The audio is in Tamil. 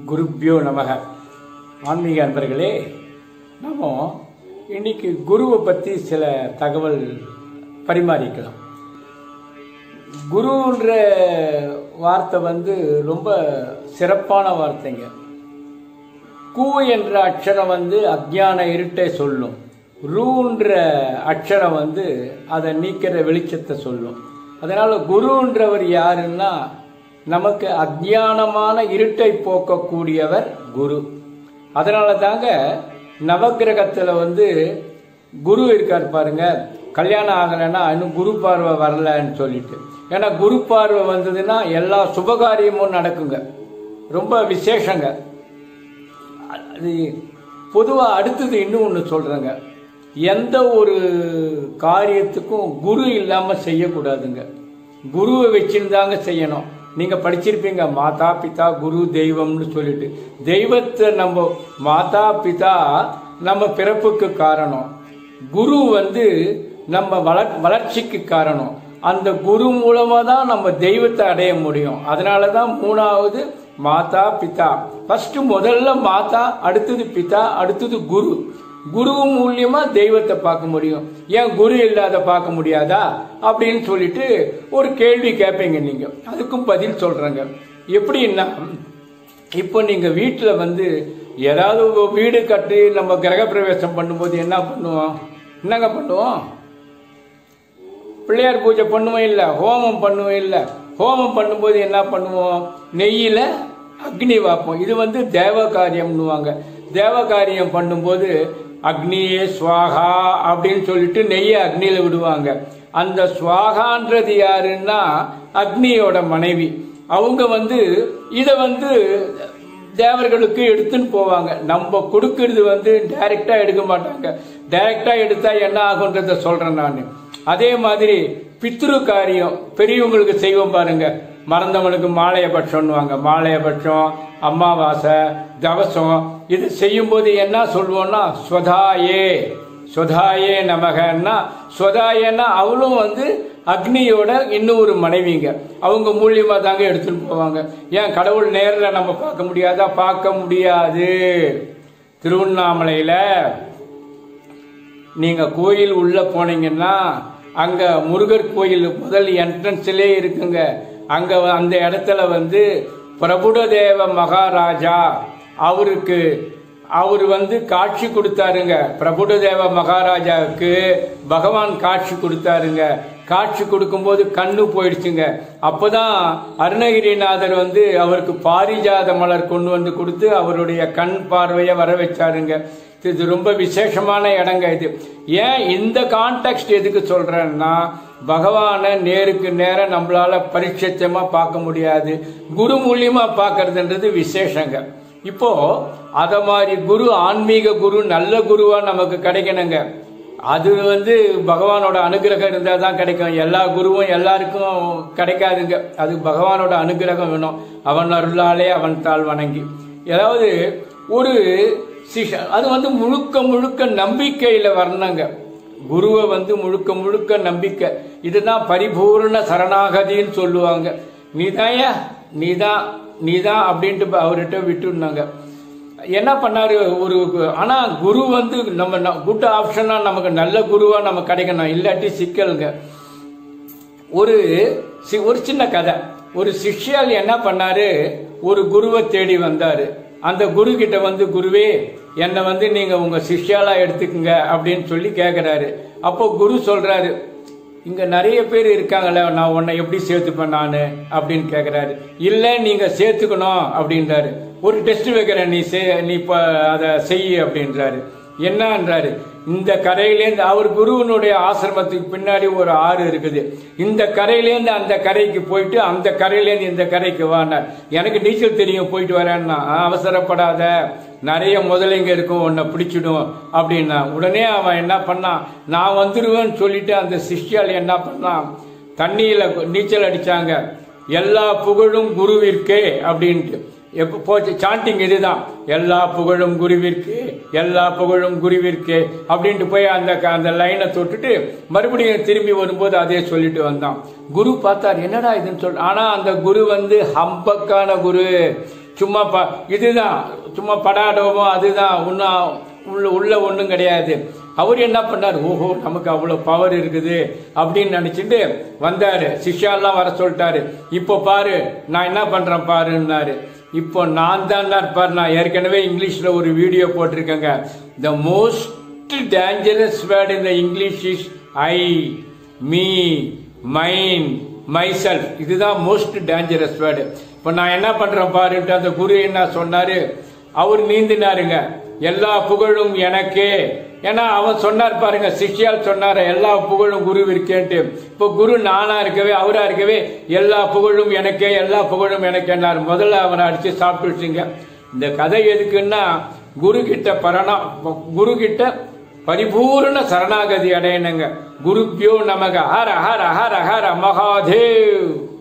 குருப்பியோ நமக ஆன்மீக அன்பர்களே நம்ம இன்னைக்கு குருவை பற்றி சில தகவல் பரிமாறிக்கலாம் குருன்ற வார்த்தை வந்து ரொம்ப சிறப்பான வார்த்தைங்க கு என்ற அக்ஷரம் வந்து அக்ஞான இருட்டை சொல்லும் ரூன்ற அக்ஷரம் வந்து அதை நீக்கிற வெளிச்சத்தை சொல்லும் அதனால குருன்றவர் யாருன்னா நமக்கு அஜ்ஞானமான இருட்டை போக்கக்கூடியவர் குரு அதனால தாங்க நவக்கிரகத்தில் வந்து குரு இருக்கார் பாருங்க கல்யாணம் ஆகலைன்னா இன்னும் குரு பார்வை வரலன்னு சொல்லிட்டு ஏன்னா குரு பார்வை வந்ததுன்னா எல்லா சுபகாரியமும் நடக்குங்க ரொம்ப விசேஷங்க அது பொதுவாக அடுத்தது இன்னும் ஒன்று சொல்கிறேங்க எந்த ஒரு காரியத்துக்கும் குரு இல்லாமல் செய்யக்கூடாதுங்க குருவை வச்சுருந்தாங்க செய்யணும் நீங்கள் படிச்சிருப்பீங்க மாதா பிதா குரு தெய்வம்னு சொல்லிட்டு தெய்வத்தை நம்ம மாதா பிதா நம்ம பிறப்புக்கு காரணம் குரு வந்து நம்ம வளர் வளர்ச்சிக்கு காரணம் அந்த குரு மூலமாக தான் நம்ம தெய்வத்தை அடைய முடியும் அதனால தான் மூணாவது மாதா பிதா ஃபர்ஸ்ட் முதல்ல மாதா அடுத்தது பிதா அடுத்தது குரு குரு மூலியமா தெய்வத்தை பார்க்க முடியும் ஏன் குரு இல்லாத பார்க்க முடியாதா அப்படின்னு சொல்லிட்டு ஒரு கேள்வி கேட்பீங்க நீங்க அதுக்கும் பதில் சொல்றேங்க எப்படின்னா இப்போ நீங்க வீட்டில் வந்து ஏதாவது ஒரு வீடு கட்டி நம்ம கிரகப்பிரவேசம் பண்ணும்போது என்ன பண்ணுவோம் என்னங்க பண்ணுவோம் பிள்ளையார் பூஜை பண்ணுவோம் இல்லை ஹோமம் பண்ணுவோம் இல்லை ஹோமம் பண்ணும்போது என்ன பண்ணுவோம் நெய்யில் அக்னி வைப்போம் இது வந்து தேவ காரியம்னுவாங்க தேவ காரியம் பண்ணும்போது அக்னியே ஸ்வாகா அப்படின்னு சொல்லிட்டு நெய்யை அக்னியில் விடுவாங்க அந்த ஸ்வாகான்றது யாருன்னா அக்னியோட மனைவி அவங்க வந்து இதை வந்து தேவர்களுக்கு எடுத்துன்னு போவாங்க நம்ம கொடுக்கறது வந்து டைரக்டா எடுக்க மாட்டாங்க டைரக்டா எடுத்தா என்ன ஆகுன்றத சொல்றேன் நான் அதே மாதிரி பித்ரு காரியம் பெரியவங்களுக்கு செய்வோம் பாருங்க மறந்தவனுக்கு மாலையபட்சம்னுவாங்க மாலையபட்சம் அமாவாசை தவசம் இது செய்யும்போது என்ன சொல்லுவோம்னா ஸ்வதாயே ஸ்வதாயே நமகன்னா ஸ்வதாயன்னா அவளும் வந்து அக்னியோட இன்னும் ஒரு மனைவிங்க அவங்க மூலியமா தாங்க எடுத்துட்டு போவாங்க ஏன் கடவுள் நேரில் நம்ம பார்க்க முடியாதா பார்க்க முடியாது திருவண்ணாமலையில நீங்க கோயில் உள்ள போனீங்கன்னா அங்க முருகர் கோயில் முதல் என்ட்ரன்ஸ்லே இருக்குங்க அங்க அந்த இடத்துல வந்து பிரபுடதேவ மகாராஜா அவருக்கு அவர் வந்து காட்சி கொடுத்தாருங்க பிரபுடதேவ மகாராஜாவுக்கு பகவான் காட்சி கொடுத்தாருங்க காட்சி கொடுக்கும்போது கண்ணு போயிடுச்சுங்க அப்போதான் அருணகிரிநாதர் வந்து அவருக்கு பாரிஜாத மலர் கொண்டு வந்து கொடுத்து அவருடைய கண் பார்வையை வர வச்சாருங்க இது ரொம்ப விசேஷமான இடங்க இது ஏன் இந்த கான்டெக்ட் எதுக்கு சொல்றேன்னா பகவானை நேருக்கு நேரம் நம்மளால பரிட்சமா பார்க்க முடியாது குரு மூலியமா பார்க்கறதுன்றது விசேஷங்க இப்போ அத மாதிரி குரு ஆன்மீக குரு நல்ல குருவா நமக்கு கிடைக்கணுங்க அது வந்து பகவானோட அனுகிரகம் இருந்தால் தான் கிடைக்கும் எல்லா குருவும் எல்லாருக்கும் கிடைக்காதுங்க அது பகவானோட அனுகிரகம் வேணும் அவன் அருளாலே அவன் தாள் வணங்கி ஏதாவது ஒரு சிஷ அது வந்து முழுக்க முழுக்க நம்பிக்கையில் வரணுங்க குருவை வந்து முழுக்க முழுக்க நம்பிக்கை இதுதான் பரிபூர்ண சரணாகதின்னு சொல்லுவாங்க நீதாயா நீதான் நீதான் அப்படின்ட்டு அவர்கிட்ட விட்டுருந்தாங்க என்ன பண்ணாரு ஒரு ஆனா குரு வந்து நம்ம குட் ஆப்ஷனா நமக்கு நல்ல குருவா நம்ம கிடைக்கணும் இல்லாட்டி சிக்கலுங்க ஒரு ஒரு சின்ன கதை ஒரு சிஷ்யால் என்ன பண்ணாரு ஒரு குருவை தேடி வந்தாரு அந்த குரு கிட்ட வந்து குருவே என்னை வந்து நீங்க உங்க சிஷ்யாலா எடுத்துக்கங்க அப்படின்னு சொல்லி கேட்கிறாரு அப்போ குரு சொல்றாரு இங்க நிறைய பேர் இருக்காங்கல்ல நான் உன்னை எப்படி சேர்த்துப்பேன் நான் அப்படின்னு கேட்கிறாரு இல்ல நீங்க சேர்த்துக்கணும் அப்படின்றாரு ஒரு டெஸ்ட் வைக்கிறேன் நீ நீ இப்போ அதை செய் அப்படின்றாரு என்னன்றாரு இந்த கரையிலேருந்து அவர் குருவனுடைய ஆசிரமத்துக்கு பின்னாடி ஒரு ஆறு இருக்குது இந்த கரையிலேருந்து அந்த கரைக்கு போயிட்டு அந்த கரையிலேருந்து இந்த கரைக்கு வானார் எனக்கு நீச்சல் தெரியும் போயிட்டு வரேன்னா அவசரப்படாத நிறைய முதலைங்க இருக்கும் உன்னை பிடிச்சிடும் அப்படின்னா உடனே அவன் என்ன பண்ணான் நான் வந்துடுவேன்னு சொல்லிட்டு அந்த சிஷ்யால் என்ன பண்ணான் தண்ணியில நீச்சல் அடிச்சாங்க எல்லா புகழும் குருவிற்கே அப்படின்ட்டு எப்போ போச்சு சாண்டிங் இதுதான் எல்லா புகழும் குருவிற்கு எல்லா புகழும் குருவிற்கு அப்படின்ட்டு போய் அந்த அந்த லைனை தொட்டுட்டு மறுபடியும் திரும்பி வரும்போது அதே சொல்லிட்டு வந்தான் குரு பார்த்தார் என்னடா இதுன்னு சொல் ஆனா அந்த குரு வந்து ஹம்பக்கான குரு சும்மா ப இதுதான் சும்மா படாடோமோ அதுதான் ஒன்றும் உள்ள உள்ள ஒன்றும் கிடையாது அவர் என்ன பண்ணார் ஓஹோ நமக்கு அவ்வளோ பவர் இருக்குது அப்படின்னு நினச்சிட்டு வந்தார் சிஷ்யாலாம் வர சொல்லிட்டாரு இப்போ பாரு நான் என்ன பண்ணுறேன் பாருன்னாரு இப்போ நான் தான் பாரு நான் ஏற்கனவே இங்கிலீஷில் ஒரு வீடியோ போட்டிருக்கேங்க த மோஸ்ட் டேஞ்சரஸ் வேர்ட் இந்த English is I me mine myself இதுதான் மோஸ்ட் டேஞ்சரஸ் வேர்டு இப்போ நான் என்ன பண்றேன் பாருன்ட்டு அந்த குரு என்ன சொன்னாரு அவர் நீந்தினாருங்க எல்லா புகழும் எனக்கே ஏன்னா அவன் சொன்னார் பாருங்க சிஷ்யால் சொன்னாரு எல்லா புகழும் குருவிற்கேன்ட்டு இப்போ குரு நானா இருக்கவே அவரா இருக்கவே எல்லா புகழும் எனக்கே எல்லா புகழும் எனக்கேன்னார் முதல்ல அவனை அடிச்சு சாப்பிட்டுச்சுங்க இந்த கதை எதுக்குன்னா குரு கிட்ட பரணா குரு கிட்ட பரிபூர்ண சரணாகதி அடையணுங்க குருப்பியோ நமக ஹர ஹர ஹர ஹர மகாதேவ்